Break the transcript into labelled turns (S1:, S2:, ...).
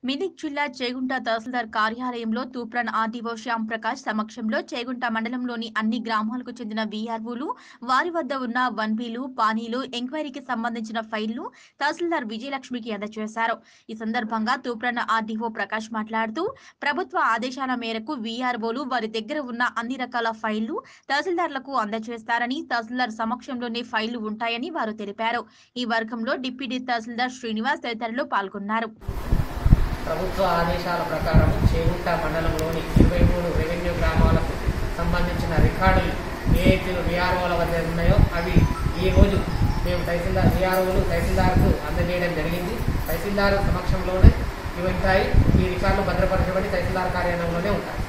S1: మెదక్ జిల్లా చేగుంట తహసీల్దార్ కార్యాలయంలో తూప్రన్ ఆర్డీఓ శ్యామ్ ప్రకాష్ సమక్షంలో చేగుంట మండలంలోని అన్ని గ్రామాలకు చెందిన వీఆర్ఓలు వారి వద్ద ఉన్న వన్ బీలు పానీలు ఎంక్వైరీకి సంబంధించిన ఫైళ్లు తహసీల్దార్ విజయలక్ష్మికి అందజేశారు ఈ సందర్భంగా తూప్రన్ ఆర్డీఓ ప్రకాష్ మాట్లాడుతూ ప్రభుత్వ ఆదేశాల మేరకు వీఆర్ఓలు వారి దగ్గర ఉన్న అన్ని రకాల ఫైళ్లు తహసీల్దార్లకు అందజేస్తారని తహసీల్దార్ సమక్షంలోనే ఫైళ్లు ఉంటాయని వారు తెలిపారు ఈ వర్గంలో డిప్యూటీ తహసీల్దార్ శ్రీనివాస్ తదితరులు పాల్గొన్నారు
S2: ప్రభుత్వ ఆదేశాల ప్రకారం చేగుంట మండలంలోని ఇరవై మూడు రెవెన్యూ గ్రామాలకు సంబంధించిన రికార్డులు ఏ అయితే విఆర్ఓల వద్ద ఉన్నాయో అవి ఈ రోజు మేము తహసీల్దార్ విఆర్ఓలు తహసీల్దార్కు అందజేయడం జరిగింది తహసీల్దార్ సమక్షంలోనే ఇవి ఉంటాయి ఈ రికార్డులు భద్రపరచబడి తహసీల్దార్ కార్యాలయంలోనే ఉంటాయి